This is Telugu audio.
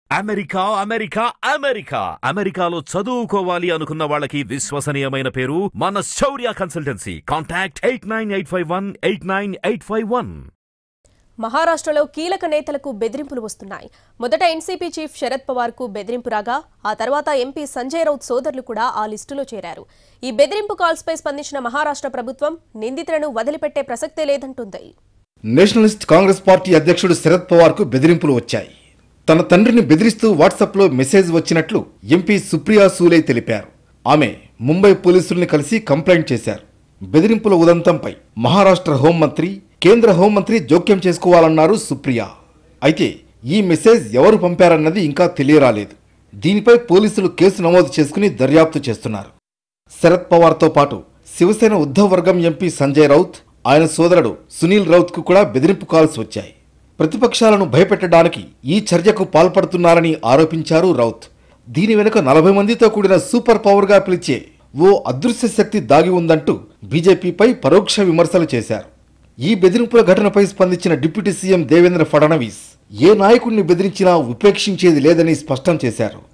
అమెరికా అమెరికా అమెరికా అమెరికాలో చదువుకోవాలి అనుకున్న వాళ్ళకి విశ్వసనీయమైన పేరు మన Shaurya consultancy contact eight nine eight five one eight nine eight five one మహారాష్ట్రలో కీలక నేతలకు బెదిరింపులు వస్తున్నాయి మొదట ఎన్సీపీ చీఫ్ శరద్ పవార్ కు బెదిరింపు రాగా ఆ తర్వాత ఎంపీ సంజయ్ రౌత్ సోదరులు కూడా ఆ లిస్టులో చేరారు ఈ బెదిరింపు కాల్స్ పై స్పందించిన మహారాష్ట్ర ప్రభుత్వం నిందితులను వదిలిపెట్టే ప్రసక్తే లేదంటుంది నేషనలిస్ట్ కాంగ్రెస్ పార్టీ అధ్యక్షుడు శరద్ పవార్ కు బెదిరింపులు వచ్చాయి తన తండ్రిని బెదిరిస్తూ వాట్సాప్లో మెసేజ్ వచ్చినట్లు ఎంపీ సుప్రియా సూలే తెలిపారు ఆమె ముంబై పోలీసుల్ని కలిసి కంప్లైంట్ చేశారు బెదిరింపుల ఉదంతంపై మహారాష్ట్ర హోంమంత్రి కేంద్ర హోంమంత్రి జోక్యం చేసుకోవాలన్నారు సుప్రియా అయితే ఈ మెసేజ్ ఎవరు పంపారన్నది ఇంకా తెలియరాలేదు దీనిపై పోలీసులు కేసు నమోదు చేసుకుని దర్యాప్తు చేస్తున్నారు శరద్ పవార్తో పాటు శివసేన ఉద్ధవ్ వర్గం ఎంపీ సంజయ్ రౌత్ ఆయన సోదరుడు సునీల్ రౌత్కు కూడా బెదిరింపు కాల్స్ వచ్చాయి ప్రతిపక్షాలను భయపెట్టడానికి ఈ చర్యకు పాల్పడుతున్నారని ఆరోపించారు రౌత్ దీని వెనుక నలభై మందితో కూడిన సూపర్ పవర్గా పిలిచే ఓ అదృశ్య శక్తి దాగి ఉందంటూ బీజేపీపై పరోక్ష విమర్శలు చేశారు ఈ బెదిరింపుల ఘటనపై స్పందించిన డిప్యూటీ సీఎం దేవేంద్ర ఫడణవీస్ ఏ నాయకుడిని బెదిరించినా ఉపేక్షించేది లేదని స్పష్టం చేశారు